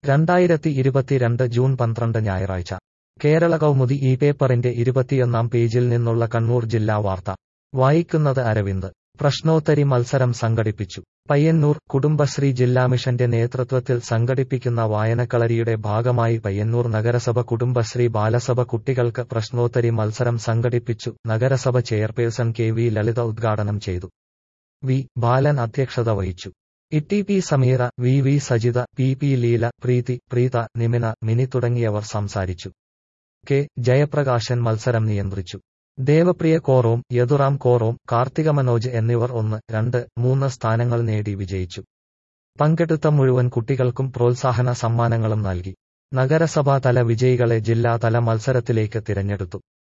രണ്ടായിരത്തി ഇരുപത്തിരണ്ട് ജൂൺ പന്ത്രണ്ട് ഞായറാഴ്ച കേരള കൗമുദി ഈ പേപ്പറിന്റെ ഇരുപത്തിയൊന്നാം പേജിൽ നിന്നുള്ള കണ്ണൂർ ജില്ലാ വാർത്ത വായിക്കുന്നത് അരവിന്ദ് പ്രശ്നോത്തരി മത്സരം സംഘടിപ്പിച്ചു പയ്യന്നൂർ കുടുംബശ്രീ ജില്ലാ മിഷന്റെ നേതൃത്വത്തിൽ സംഘടിപ്പിക്കുന്ന വായനക്കളരിയുടെ ഭാഗമായി പയ്യന്നൂർ നഗരസഭ കുടുംബശ്രീ ബാലസഭ കുട്ടികൾക്ക് പ്രശ്നോത്തരി മത്സരം സംഘടിപ്പിച്ചു നഗരസഭ ചെയർപേഴ്സൺ കെ വി ലളിത ഉദ്ഘാടനം ചെയ്തു വി ബാലൻ അധ്യക്ഷത വഹിച്ചു Itty P Sameera V V Sajitha P P Leela Preethi Preetha Nimina Mini തുടങ്ങിയവർ സംസാരിച്ചു കെ ജയപ്രകാശൻ മത്സരം നിയന്ത്രിച്ചു ദേവപ്രിയ കോറോം യദുറാം കോറോം കാർത്തിക മനോജ് എന്നിവർ ഒന്ന് രണ്ട് മൂന്ന് സ്ഥാനങ്ങൾ നേടി വിജയിച്ചു പങ്കെടുത്ത മുഴുവൻ കുട്ടികൾക്കും പ്രോത്സാഹന സമ്മാനങ്ങളും നൽകി നഗരസഭാതല വിജയികളെ ജില്ലാതല മത്സരത്തിലേക്ക് തിരഞ്ഞെടുത്തു